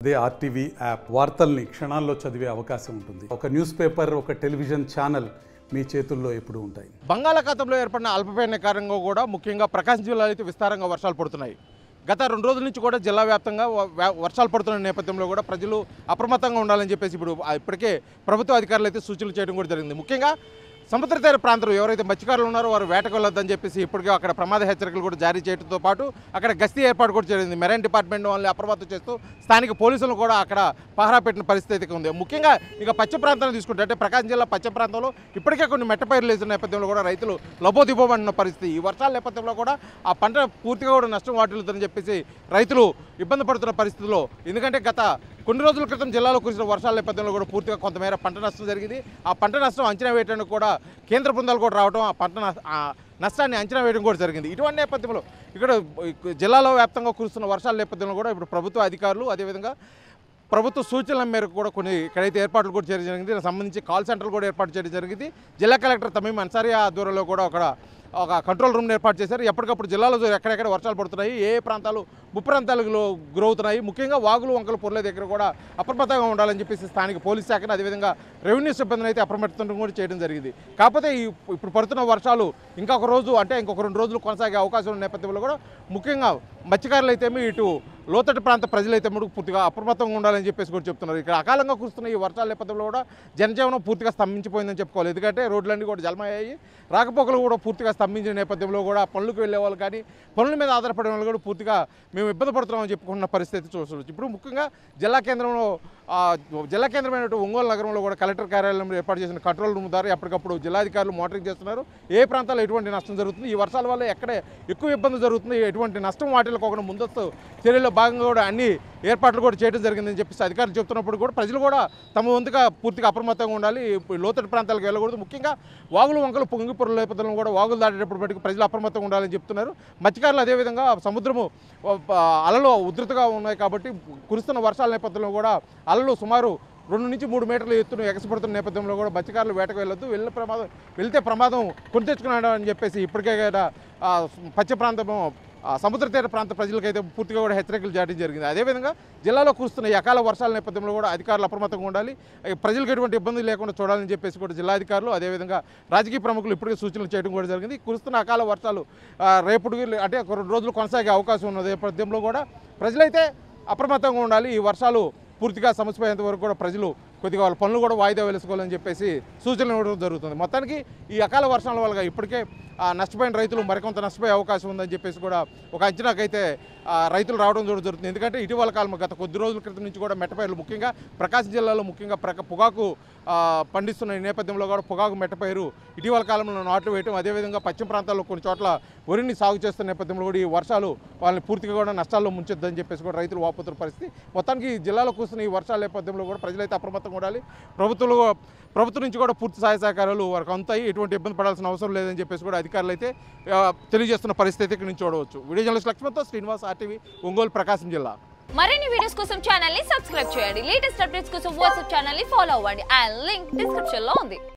అదే RTV app వార్తల్ని క్షణాల్లో చదివే అవకాశం ఉంటుంది ఒక న్యూస్ పేపర్ ఒక టెలివిజన్ ఛానల్ మీ చేతుల్లో ఎప్పుడూ ఉంటాయి బంగాళాఖాతంలో ఏర్పడిన అల్పపీడన కారణంగా కూడా ముఖ్యంగా ప్రకాశం జిల్లాలో అయితే విస్తారంగా వర్షాలు పడుతున్నాయి గత రెండు రోజుల నుంచి కూడా జిల్లా వ్యాప్తంగా వ- వ్య- వర్షాలు పడుతున్న నేపథ్యంలో కూడా ప్రజలు అప్రమత్తంగా ఉండాలని చెప్పేసి ఇప్పుడు ఆ ఇప్పటికే ప్రభుత్వ అధికారులు అయితే సూచనలు చేయడం కూడా జరిగింది ముఖ్యంగా సముద్ర తీర ప్రాంతంలో ఎవరైతే మత్స్యకారులు ఉన్నారో వారు వేటకు వెళ్ళొద్దని చెప్పేసి ఇప్పటికే అక్కడ ప్రమాద హెచ్చరికలు కూడా జారీ చేయడంతో పాటు అక్కడ గస్తీ ఏర్పాటు కూడా జరిగింది మెరైన్ డిపార్ట్మెంట్ వాళ్ళని అప్రమత్తం చేస్తూ స్థానిక పోలీసులు కూడా అక్కడ పహరా పెట్టిన పరిస్థితి అయితే ఉంది ముఖ్యంగా ఇక పశ్చిమ ప్రాంతాన్ని తీసుకుంటే అంటే ప్రకాశం జిల్లా పశ్చిమ ప్రాంతంలో ఇప్పటికే కొన్ని మెట్ట పైర్లు వేసిన నేపథ్యంలో కూడా రైతులు లబోదిబోమన్న పరిస్థితి ఈ వర్షాల నేపథ్యంలో కూడా ఆ పంట పూర్తిగా కూడా నష్టం వాటిల్లుతుందని చెప్పేసి రైతులు ఇబ్బంది పడుతున్న పరిస్థితిలో ఎందుకంటే గత కొన్ని రోజుల క్రితం జిల్లాలో కురిసిన వర్షాల నేపథ్యంలో కూడా పూర్తిగా కొంతమేర పంట నష్టం జరిగింది ఆ పంట నష్టం అంచనా వేయడానికి కూడా కేంద్ర బృందాలు కూడా రావడం ఆ పంట నష్ట- ఆ నష్టాన్ని అంచనా వేయడం కూడా జరిగింది ఇటువంటి నేపథ్యంలో ఇక్కడ జిల్లాలో వ్యాప్తంగా కురుస్తున్న వర్షాల నేపథ్యంలో కూడా ఇప్పుడు ప్రభుత్వ అధికారులు అదేవిధంగా ప్రభుత్వ సూచనల మేరకు కూడా కొన్ని ఇక్కడైతే ఏర్పాట్లు కూడా చేయడం జరిగింది దానికి సంబంధించి కాల్ సెంటర్లు కూడా ఏర్పాటు చేయడం జరిగింది జిల్లా కలెక్టర్ తమీం అన్సారీ ఆధ్వర్యంలో కూడా అక్కడ ఒక కంట్రోల్ రూమ్ ఏర్పాటు చేశారు ఎప్పటికప్పుడు జిల్లాలో ఎక్కడెక్కడ వర్షాలు పడుతున్నాయి ఏ ఏ ప్రాంతాలు ముప్పు ప్రాంతాలలో గురవుతున్నాయి ముఖ్యంగా వాగులు వంకలు పొరల దగ్గర కూడా అప్రమత్తంగా ఉండాలని చెప్పేసి స్థానిక పోలీస్ శాఖను అదేవిధంగా రెవెన్యూ సిబ్బందిని అయితే అప్రమత్తం కూడా చేయడం జరిగింది కాకపోతే ఈ ఇప్పుడు పడుతున్న వర్షాలు ఇంకొక రోజు అంటే ఇంకొక రెండు రోజులు కొనసాగే అవకాశం ఉన్న నేపథ్యంలో కూడా ముఖ్యంగా మత్స్యకారులు అయితేమి ఇటు లోతట్టు ప్రాంత ప్రజలైతే మటుకు పూర్తిగా అప్రమత్తంగా ఉండాలని చెప్పేసి కూడా చెప్తున్నారు ఇక్కడ అకాలంగా కురుస్తున్న ఈ వర్షాల నేపథ్యంలో కూడా జనజీవనం పూర్తిగా స్తంభించిపోయిందని చెప్పుకోవాలి ఎందుకంటే రోడ్లన్నీ కూడా జలమయ్యాయి రాకపోకలు కూడా పూర్తిగా స్తంభించిన నేపథ్యంలో కూడా పనులకు వెళ్ళే వాళ్ళు కానీ పనుల మీద ఆధారపడే వాళ్ళు కూడా పూర్తిగా మేము ఇబ్బంది పడుతున్నామని చెప్పుకున్న పరిస్థితి చూడవచ్చు ఇప్పుడు ముఖ్యంగా జిల్లా కేంద్రంలో ఆ, జిల్లా కేంద్రమైనటువంటి ఒంగోలు నగరంలో కూడా కలెక్టర్ కార్యాలయంలో ఏర్పాటు చేసిన కంట్రోల్ రూమ్ ద్వారా ఎప్పటికప్పుడు జిల్లాధికారులు మోటరింగ్ చేస్తున్నారు ఏ ప్రాంతాల్లో ఎటువంటి నష్టం జరుగుతుంది ఈ వర్షాల వల్ల ఎక్కడ ఎక్కువ ఇబ్బంది జరుగుతుంది ఎటువంటి నష్టం వాటిల్లోకుండా ముందస్తు చర్యల్లో భాగంగా కూడా అన్ని ఏర్పాట్లు కూడా చేయడం జరిగిందని చెప్పేసి అధికారులు చెప్తున్నప్పుడు కూడా ప్రజలు కూడా తమ వంతుగా పూర్తిగా అప్రమత్తంగా ఉండాలి ఇప్పుడు లోతట్టు ప్రాంతాలకు వెళ్ళకూడదు ముఖ్యంగా వాగులు వంకలు పొంగి పొరల నేపథ్యంలో కూడా వాగులు దాటేటప్పుడు బట్టి ప్రజలు అప్రమత్తంగా ఉండాలని చెప్తున్నారు మత్స్యకారులు అదేవిధంగా సముద్రము ఆ, అలలు ఉధృతగా ఉన్నాయి కాబట్టి కురుస్తున్న వర్షాల నేపథ్యంలో కూడా అలలు సుమారు రెండు నుంచి మూడు మీటర్ల ఎత్తును ఎగసిపడుతున్న నేపథ్యంలో కూడా మత్స్యకారులు వేటకు వెళ్ళొద్దు వెళ్ళిన ప్రమాదం వెళ్తే ప్రమాదం కొని తెచ్చుకున్నాడు అని చెప్పేసి ఇప్పటికే కూడా ఆ, పశ్చిమ ప్రాంతము ఆ, సముద్ర తీర ప్రాంత ప్రజలకైతే పూర్తిగా కూడా హెచ్చరికలు జారీ జరిగింది అదేవిధంగా జిల్లాలో కురుస్తున్న ఈ అకాల వర్షాల నేపథ్యంలో కూడా అధికారులు అప్రమత్తంగా ఉండాలి ఈ ప్రజలకు ఎటువంటి ఇబ్బంది లేకుండా చూడాలని చెప్పేసి కూడా జిల్లాధికారులు అదేవిధంగా రాజకీయ ప్రముఖులు ఇప్పటికే సూచనలు చేయడం కూడా జరిగింది కురుస్తున్న అకాల వర్షాలు ఆ, రేపుడు అంటే ఒక రెండు రోజులు కొనసాగే అవకాశం ఉన్న నేపథ్యంలో కూడా ప్రజలైతే అప్రమత్తంగా ఉండాలి ఈ వర్షాలు పూర్తిగా సమసిపోయేంత వరకు కూడా ప్రజలు కొద్దిగా వాళ్ళ పనులు కూడా వాయిదా వేసుకోవాలని చెప్పేసి సూచనలు ఇవ్వడం జరుగుతుంది మొత్తానికి ఈ అకాల వర్షాల వల్ల ఇప్పటికే ఆ, నష్టపోయిన రైతులు మరికొంత నష్టపోయే అవకాశం ఉందని చెప్పేసి కూడా ఒక అంచనాకైతే ఆ, రైతులు రావడం కూడా జరుగుతుంది ఎందుకంటే ఇటీవల కాలం గత కొద్ది రోజుల క్రితం నుంచి కూడా మెట్టపైర్లు ముఖ్యంగా ప్రకాశం జిల్లాలో ముఖ్యంగా ప్రక పొగాకు ఆ, పండిస్తున్న ఈ నేపథ్యంలో కూడా పొగాకు మెట్టపైరు ఇటీవల కాలంలో నాట్లు వేయటం అదేవిధంగా పశ్చిమ ప్రాంతాల్లో కొన్ని చోట్ల వరిని సాగు చేస్తున్న నేపథ్యంలో కూడా ఈ వర్షాలు వాళ్ళని పూర్తిగా కూడా నష్టాల్లో ముంచొద్దని చెప్పేసి కూడా రైతులు వాపోతున్న పరిస్థితి మొత్తానికి ఈ జిల్లాలో కూర్చున్న ఈ వర్షాల నేపథ్యంలో కూడా ప్రజలైతే అప్రమత్తంగా ఉండాలి ప్రభుత్వాలు ప్రభుత్వం నుంచి కూడా పూర్తి సహాయ సహకారాలు వారికి అందుతాయి ఎటువంటి ఇబ్బంది పడాల్సిన అవసరం లేదని చెప్పేసి కూడా అధికారులు అయితే ఆ, తెలియజేస్తున్న పరిస్థితి ఇక్కడ నుంచి చూడవచ్చు వీడియో జర్నలిస్ట్ లక్ష్మణ్తో శ్రీనివాస్ ఆర్టీవీ ఒంగోలు ప్రకాశం జిల్లా మరిన్ని వీడియోస్ కోసం ఛానల్ ని సబ్స్క్రైబ్ చేయండి లేటెస్ట్ అప్డేట్స్ కోసం వాట్సాప్ ఛానల్ ని ఫాలో అవ్వండి అండ్ లింక్ డిస్క్రిప్షన్ లో ఉంది